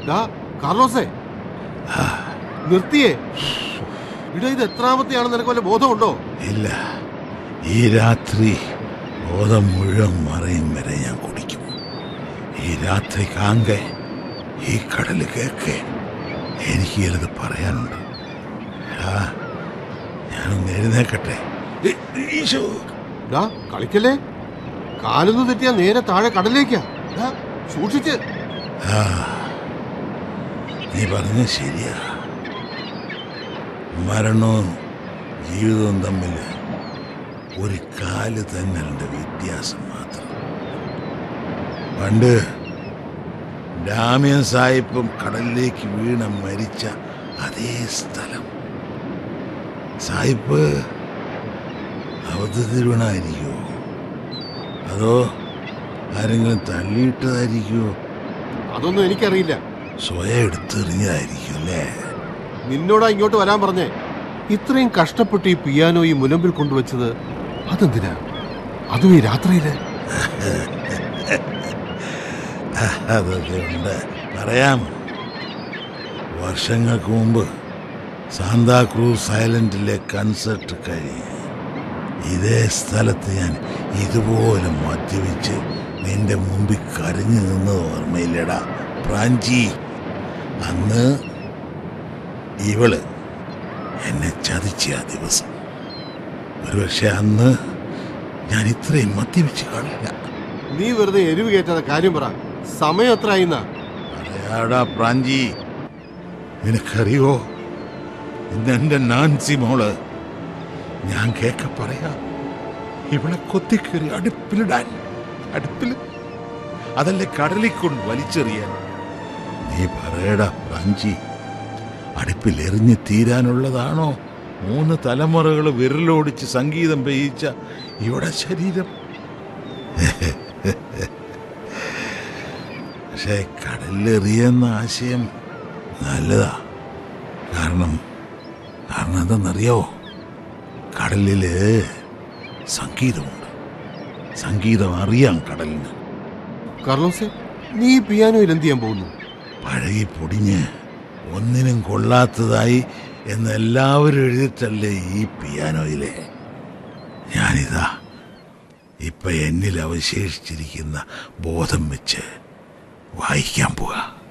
ഡാ കാർലോസേ നിർത്തിയേ ഇടാ ഇത് എത്രാമത്തെയാണ് നിനക്ക് വല്ല ബോധമുണ്ടോ ഇല്ല ഈ രാത്രി ബോധം മുഴുവൻ മറയും വരെ ഞാൻ കുടിക്കും ഈ രാത്രി കാങ്കെ ഈ കടല് കേക്ക് എനിക്ക് ചിലത് പറയാനുണ്ട് ആ, ഞാനൊന്ന് എഴുന്നേക്കട്ടെ ഈ- ഈശോ ഡാ കളിക്കല്ലേ കാലൊന്ന് തെറ്റിയാ നേരെ താഴെ കടലേക്കാ ഡാ സൂക്ഷിച്ച് ആ നീ പറഞ്ഞ ശരിയാ മരണവും ജീവിതവും തമ്മിൽ ഒരു കാല് തന്നെയുണ്ട് വ്യത്യാസം മാത്രം പണ്ട് ഡാമിയൻ സാഹിബും കടലിലേക്ക് വീണ മരിച്ച അതേ സ്ഥലം സാഹിബ് അവധത്തിൽ വീണായിരിക്കുമോ അതോ ആരെങ്കിലും തള്ളിയിട്ടതായിരിക്കുമോ അതൊന്നും എനിക്കറിയില്ല സ്വയം എടുത്തെറിഞ്ഞതായിരിക്കും അല്ലേ നിന്നോടാ ഇങ്ങോട്ട് വരാൻ പറഞ്ഞേ ഇത്രയും കഷ്ടപ്പെട്ട് ഈ പിയാനോ ഈ മുനമ്പിൽ കൊണ്ടുവച്ചത് അതെന്തിനാ അതും ഈ രാത്രിയില് അതൊക്കെ ഉണ്ട് പറയാം വർഷങ്ങൾക്ക് മുമ്പ് സാന്താക്രൂസ് ഐലൻഡിലെ കൺസേർട്ട് കഴിഞ്ഞ് ഇതേ സ്ഥലത്ത് ഞാൻ ഇതുപോലെ മദ്യപിച്ച് നിന്റെ മുമ്പിൽ കരഞ്ഞു നിന്നത് ഓർമ്മയില്ലടാ പ്രാഞ്ചി അന്ന് ഇവള് എന്നെ ചതിച്ച ആ ദിവസം ഒരുപക്ഷെ അന്ന് ഞാൻ ഇത്രയും മദ്യപിച്ച് കാണില്ല നീ വെറുതെ എരിവ് കയറ്റാതെ കാര്യം പറ സമയം എത്ര ആയിന്നാ പറയാടാ പ്രാഞ്ചി നിനക്കറിയോ ഇന്ന് എന്റെ നാൻസി മോള് ഞാൻ കേക്ക പറയാ ഇവളെ കൊത്തിക്കേറി അടുപ്പിലിടാൻ അടുപ്പിൽ അതല്ലേ കടലിൽ കൊണ്ട് വലിച്ചെറിയാൻ നീ പറയടാ പ്രാഞ്ചി അടുപ്പിൽ എറിഞ്ഞ് തീരാനുള്ളതാണോ മൂന്ന് തലമുറകൾ വിരലോടിച്ച് സംഗീതം പെയ്യിച്ച ഇവിടെ ശരീരം പക്ഷേ കടലിലെറിയുന്ന ആശയം നല്ലതാ കാരണം കാരണം എന്തെന്നറിയോ കടലില് സംഗീതമുണ്ട് സംഗീതം അറിയാം കടലിന് കാർലോസേ നീ ഈ പിയാനോയിൽ എന്ത് ചെയ്യാൻ പോകുന്നു പഴകി പൊടിഞ്ഞ് ഒന്നിനും കൊള്ളാത്തതായി എന്ന് എല്ലാവരും എഴുതിയിട്ടല്ലേ ഈ പിയാനോയിലെ ഞാനിതാ ഇപ്പൊ എന്നിൽ അവശേഷിച്ചിരിക്കുന്ന ബോധം വെച്ച് വായിക്കാൻ പോകാം